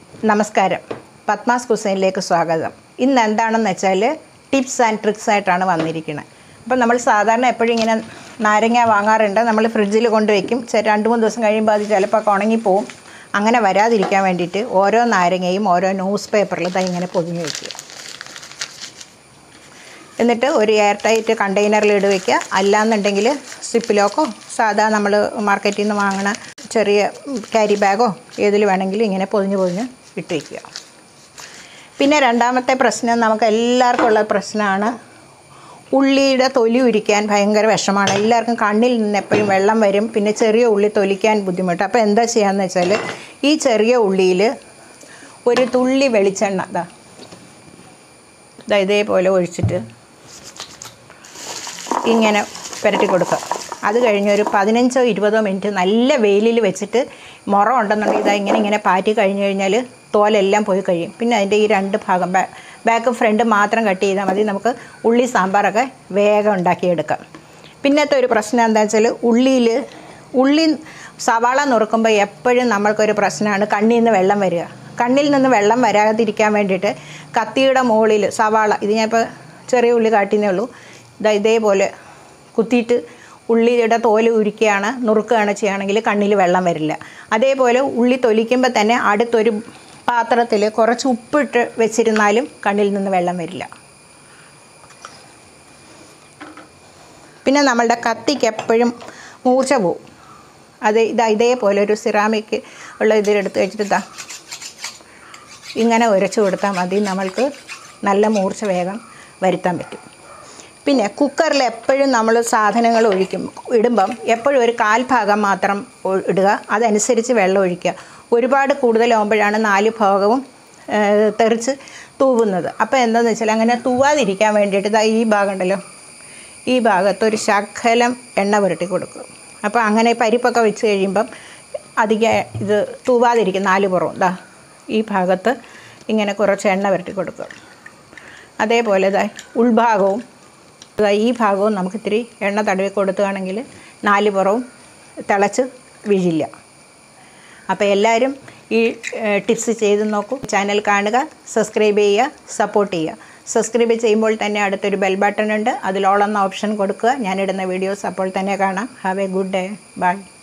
നമസ്കാരം പത്മാസ് കുസൈനിലേക്ക് സ്വാഗതം ഇന്ന് എന്താണെന്ന് വെച്ചാൽ ടിപ്സ് ആൻഡ് ട്രിക്സ് ആയിട്ടാണ് വന്നിരിക്കുന്നത് അപ്പം നമ്മൾ സാധാരണ എപ്പോഴും ഇങ്ങനെ നാരങ്ങ വാങ്ങാറുണ്ട് നമ്മൾ ഫ്രിഡ്ജിൽ കൊണ്ടുവയ്ക്കും ചെ- രണ്ട് മൂന്ന് ദിവസം കഴിയുമ്പോൾ അത് ചിലപ്പോൾ ഒക്കെ ഉണങ്ങിപ്പോവും അങ്ങനെ വരാതിരിക്കാൻ വേണ്ടിയിട്ട് ഓരോ നാരങ്ങയും ഓരോ ന്യൂസ് പേപ്പറിൽ ഇതാ ഇങ്ങനെ പൊതിഞ്ഞ് വയ്ക്കുക എന്നിട്ട് ഒരു എയർ ടൈറ്റ് കണ്ടെയ്നറിൽ ഇട്ട് വയ്ക്കുക അല്ലാന്നുണ്ടെങ്കിൽ സിപ്പിലോക്കോ സാധാ നമ്മൾ മാർക്കറ്റിൽ നിന്ന് വാങ്ങണ ചെറിയ ക്യാരി ബാഗോ ഏതിൽ വേണമെങ്കിലും ഇങ്ങനെ പൊതിഞ്ഞ് പൊതിഞ്ഞ് ഇട്ട് വയ്ക്കുക പിന്നെ രണ്ടാമത്തെ പ്രശ്നം നമുക്ക് എല്ലാവർക്കും ഉള്ള പ്രശ്നമാണ് ഉള്ളിയുടെ തൊലി ഉരിക്കാൻ ഭയങ്കര വിഷമാണ് എല്ലാവർക്കും കണ്ണിൽ നിന്ന് എപ്പോഴും വെള്ളം വരും പിന്നെ ചെറിയ ഉള്ളി തൊലിക്കാൻ ബുദ്ധിമുട്ട് അപ്പോൾ എന്താ ചെയ്യാന്ന് വെച്ചാൽ ഈ ചെറിയ ഉള്ളിയിൽ ഒരു തുള്ളി വെളിച്ചെണ്ണ ഇതാ ഇതാ ഇതേപോലെ ഒഴിച്ചിട്ട് ഇങ്ങനെ പുരട്ടി കൊടുക്കുക അത് കഴിഞ്ഞ് ഒരു പതിനഞ്ചോ ഇരുപതോ മിനിറ്റ് നല്ല വെയിലിൽ വെച്ചിട്ട് മുറ ഉണ്ടെന്നുണ്ടെങ്കിൽ ഇതാ ഇങ്ങനെ ഇങ്ങനെ പാറ്റി കഴിഞ്ഞ് കഴിഞ്ഞാൽ തോലെല്ലാം പോയി കഴിയും പിന്നെ അതിൻ്റെ ഈ രണ്ട് ഭാഗം ബാ ബാക്കും ഫ്രണ്ട് മാത്രം കട്ട് ചെയ്താൽ മതി നമുക്ക് ഉള്ളി സാമ്പാറൊക്കെ വേഗം ഉണ്ടാക്കിയെടുക്കാം പിന്നത്തെ ഒരു പ്രശ്നം എന്താ വെച്ചാൽ ഉള്ളിയിൽ ഉള്ളി സവാള നുറുക്കുമ്പോൾ എപ്പോഴും നമ്മൾക്കൊരു പ്രശ്നമാണ് കണ്ണിൽ നിന്ന് വെള്ളം വരിക കണ്ണിൽ നിന്ന് വെള്ളം വരാതിരിക്കാൻ വേണ്ടിയിട്ട് കത്തിയുടെ മുകളിൽ സവാള ഇത് ഞാൻ ഇപ്പോൾ ചെറിയ ഉള്ളി കാട്ടിന്നേ ഉള്ളൂ ഇതാ ഇതേപോലെ കുത്തിയിട്ട് ഉള്ളിയുടെ തോല് ഉരിക്കുകയാണ് നുറുക്കുകയാണ് ചെയ്യുകയാണെങ്കിൽ കണ്ണിൽ വെള്ളം വരില്ല അതേപോലെ ഉള്ളി തൊലിക്കുമ്പോൾ തന്നെ അടുത്തൊരു പാത്രത്തിൽ കുറച്ച് ഉപ്പിട്ട് വെച്ചിരുന്നാലും കണ്ണിൽ നിന്ന് വെള്ളം വരില്ല പിന്നെ നമ്മളുടെ കത്തിക്ക് എപ്പോഴും മൂർച്ച പോവും അത് ഇതാ ഇതേപോലെ ഒരു സിറാമിക് ഉള്ള ഇതിലെടുത്ത് വെച്ചിട്ട് ഇതാ ഇങ്ങനെ ഉരച്ചു കൊടുത്താൽ മതി നമ്മൾക്ക് നല്ല മൂർച്ച വേഗം വരുത്താൻ പറ്റും പിന്നെ കുക്കറിൽ എപ്പോഴും നമ്മൾ സാധനങ്ങൾ ഒഴിക്കും ഇടുമ്പം എപ്പോഴും ഒരു കാൽ ഭാഗം മാത്രം ഒ- ഇടുക അതനുസരിച്ച് വെള്ളം ഒഴിക്കുക ഒരുപാട് കൂടുതലാകുമ്പോഴാണ് നാല് ഭാഗവും ഏഹ്, തെറിച്ച് തൂവുന്നത് അപ്പോൾ എന്താണെന്ന് വെച്ചാൽ അങ്ങനെ തൂവാതിരിക്കാൻ വേണ്ടിയിട്ട് ദാ ഈ ഭാഗം ഉണ്ടല്ലോ ഈ ഭാഗത്ത് ഒരു ശകലം എണ്ണ പുരട്ടി കൊടുക്കും അപ്പോൾ അങ്ങനെ പരിപ്പൊക്കെ വെച്ച് കഴിയുമ്പം അധികം ഇത് തൂവാതിരിക്കും നാല് പുറവും ദാ ഈ ഭാഗത്ത് ഇങ്ങനെ കുറച്ച് എണ്ണ പുരട്ടി കൊടുക്കുക അതേപോലെ ദാ ഉൾഭാഗവും ദാ ഈ ഭാഗവും നമുക്ക് ഇത്തിരി എണ്ണ തടവി കൊടുക്കുകയാണെങ്കിൽ നാല് പുറവും തിളച്ച് വീഴില്ല അപ്പോൾ എല്ലാവരും ഈ ഏഹ്, ടിപ്സ് ചെയ്ത് നോക്കൂ ചാനൽ കാണുക സബ്സ്ക്രൈബ് ചെയ്യുക സപ്പോർട്ട് ചെയ്യുക സബ്സ്ക്രൈബ് ചെയ്യുമ്പോൾ തന്നെ അടുത്തൊരു ബെൽ ബട്ടൺ ഉണ്ട് അതിൽ ഓൾ എന്ന ഓപ്ഷൻ കൊടുക്കുക ഞാനിടുന്ന വീഡിയോസ് അപ്പോൾ തന്നെ കാണാം have a good day by